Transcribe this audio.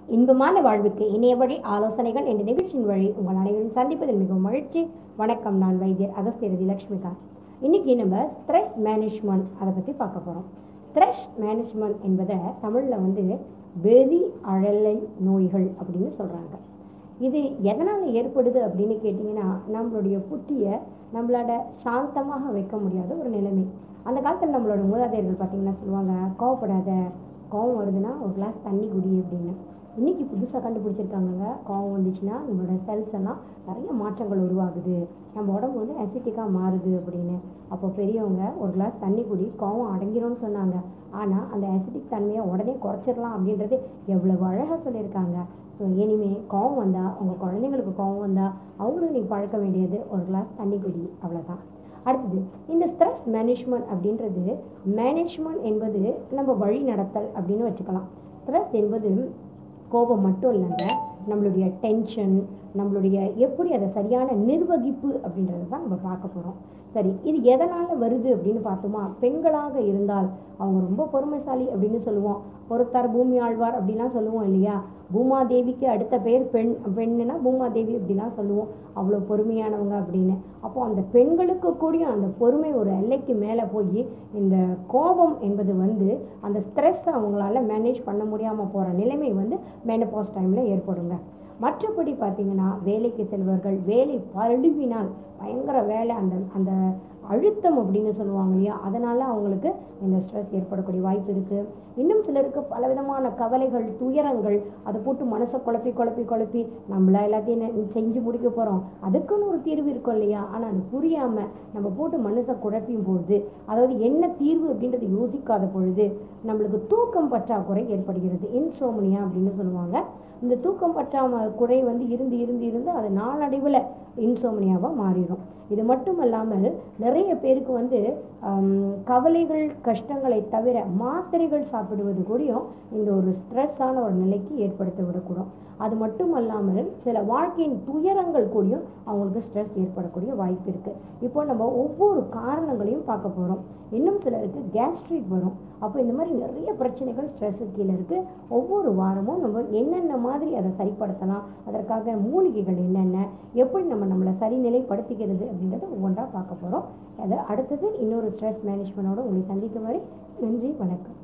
இன்பமான வாழ்வுக்கு இணைய வழி ஆலோசனைகள் என்ற நிகழ்ச்சியின் வழி உங்கள் அனைவரும் சந்திப்பதில் மிகவும் மகிழ்ச்சி வணக்கம் நான் வைத்தியர் அகஸ்தியரதி லட்சுமிகாந்த் இன்னைக்கு நம்ம ஸ்ட்ரெஸ் மேனேஜ்மெண்ட் அதை பற்றி பார்க்க போகிறோம் ஸ்ட்ரெஸ் மேனேஜ்மெண்ட் என்பதை தமிழில் வந்து வெறி அழலை நோய்கள் அப்படின்னு சொல்கிறாங்க இது எதனால் ஏற்படுது அப்படின்னு கேட்டிங்கன்னா நம்மளுடைய புத்தியை நம்மளோட சாந்தமாக வைக்க முடியாத ஒரு நிலைமை அந்த காலத்தில் நம்மளோட மூதாதையர்கள் பார்த்தீங்கன்னா சொல்லுவாங்க கோவப்படாத கோவம் வருதுன்னா ஒரு கிளாஸ் தண்ணி குடி அப்படின்னு இன்னைக்கு புதுசாக கண்டுபிடிச்சிருக்காங்கங்க கோவம் வந்துச்சுன்னா நம்மளோட செல்ஸ் எல்லாம் நிறைய மாற்றங்கள் உருவாகுது நம்ம உடம்பு வந்து அசிட்டிக்காக மாறுது அப்படின்னு அப்போ பெரியவங்க ஒரு கிளாஸ் தண்ணி குடி கோவம் அடங்கிரும்னு சொன்னாங்க ஆனால் அந்த அசிட்டிக் தன்மையை உடனே குறைச்சிடலாம் அப்படின்றது எவ்வளவு அழகாக சொல்லியிருக்காங்க ஸோ இனிமே கோவம் வந்தால் உங்கள் குழந்தைங்களுக்கு கோவம் வந்தால் அவங்களுக்கு நீங்கள் பழக்க வேண்டியது ஒரு கிளாஸ் தண்ணி குடி அவ்வளோதான் அடுத்தது இந்த ஸ்ட்ரெஸ் மேனேஜ்மெண்ட் அப்படின்றது மேனேஜ்மெண்ட் என்பது நம்ம வழி நடத்தல் அப்படின்னு வச்சுக்கலாம் ஸ்ட்ரெஸ் என்பது கோபம் மட்டும் இல்லைங்க நம்மளுடைய டென்ஷன் நம்மளுடைய எப்படி அதை சரியான நிர்வகிப்பு அப்படின்றத தான் நம்ம பார்க்க போகிறோம் சரி இது எதனால் வருது அப்படின்னு பார்த்தோமா பெண்களாக இருந்தால் அவங்க ரொம்ப பொறுமைசாலி அப்படின்னு சொல்லுவோம் பொறுத்தார் பூமி ஆழ்வார் அப்படிலாம் சொல்லுவோம் இல்லையா பூமாதேவிக்கு அடுத்த பெயர் பெண் பெண்ணுனா பூமாதேவி அப்படிலாம் சொல்லுவோம் அவ்வளோ பொறுமையானவங்க அப்படின்னு அப்போ அந்த பெண்களுக்கு கூடிய அந்த பொறுமை ஒரு எல்லைக்கு மேலே போய் இந்த கோபம் என்பது வந்து அந்த ஸ்ட்ரெஸ் அவங்களால மேனேஜ் பண்ண முடியாமல் போகிற நிலைமை வந்து மெனபாஸ் டைமில் ஏற்படுங்க மற்றபடி பார்த்தீங்கன்னா வேலைக்கு செல்வர்கள் வேலை பழுவினால் பயங்கர வேலை அந்த அந்த அழுத்தம் அப்படின்னு சொல்லுவாங்க இல்லையா அதனால் அவங்களுக்கு இந்த ஸ்ட்ரெஸ் ஏற்படக்கூடிய வாய்ப்பு இருக்குது இன்னும் சிலருக்கு பலவிதமான கவலைகள் துயரங்கள் அதை போட்டு மனசை குழப்பி குழப்பி குழப்பி நம்மளா எல்லாத்தையும் நெ- செஞ்சு முடிக்க போகிறோம் அதுக்குன்னு ஒரு தீர்வு இருக்கும் இல்லையா ஆனால் அது புரியாமல் நம்ம போட்டு மனசை குழப்பியும் பொழுது அதாவது என்ன தீர்வு அப்படின்றது யோசிக்காத பொழுது நம்மளுக்கு தூக்கம் பற்றாக்குறை ஏற்படுகிறது இன்சோமனியா அப்படின்னு சொல்லுவாங்க இந்த தூக்கம் பற்றாம குறை வந்து இருந்து இருந்து இருந்து அது நாளடைவில் இன்சோமனியாவாக மாறிடும் இது மட்டும் அல்லாமல் நிறைய பேருக்கு வந்து ஆம், கவலைகள் கஷ்டங்களை தவிர மாத்திரைகள் சாப்பிடுவது கூடயும் இந்த ஒரு ஸ்ட்ரெஸ்ஸான ஒரு நிலைக்கு ஏற்படுத்த விடக்கூடும் அது மட்டும் அல்லாமல் சில வாழ்க்கையின் துயரங்கள் கூடயும் அவங்களுக்கு ஸ்ட்ரெஸ் ஏற்படக்கூடிய வாய்ப்பு இருக்கு இப்போ நம்ம ஒவ்வொரு காரணங்களையும் பார்க்க போகிறோம் இன்னும் சிலருக்கு கேஸ்ட்ரிக் வரும் அப்போ இந்த மாதிரி நிறைய பிரச்சனைகள் ஸ்ட்ரெஸ்ஸு கீழே இருக்கு ஒவ்வொரு வாரமும் நம்ம என்னென்ன மாதிரி அதை சரிப்படுத்தலாம் அதற்காக மூலிகைகள் என்னென்ன எப்படி நம்ம நம்மளை சரிநிலைப்படுத்திக்கிறது அப்படின்றத ஒவ்வொன்றா பார்க்க போகிறோம் அது அடுத்தது இன்னொரு ஸ்ட்ரெஸ் மேனேஜ்மெண்டோட உங்களை சந்திக்கும் வரை நன்றி வணக்கம்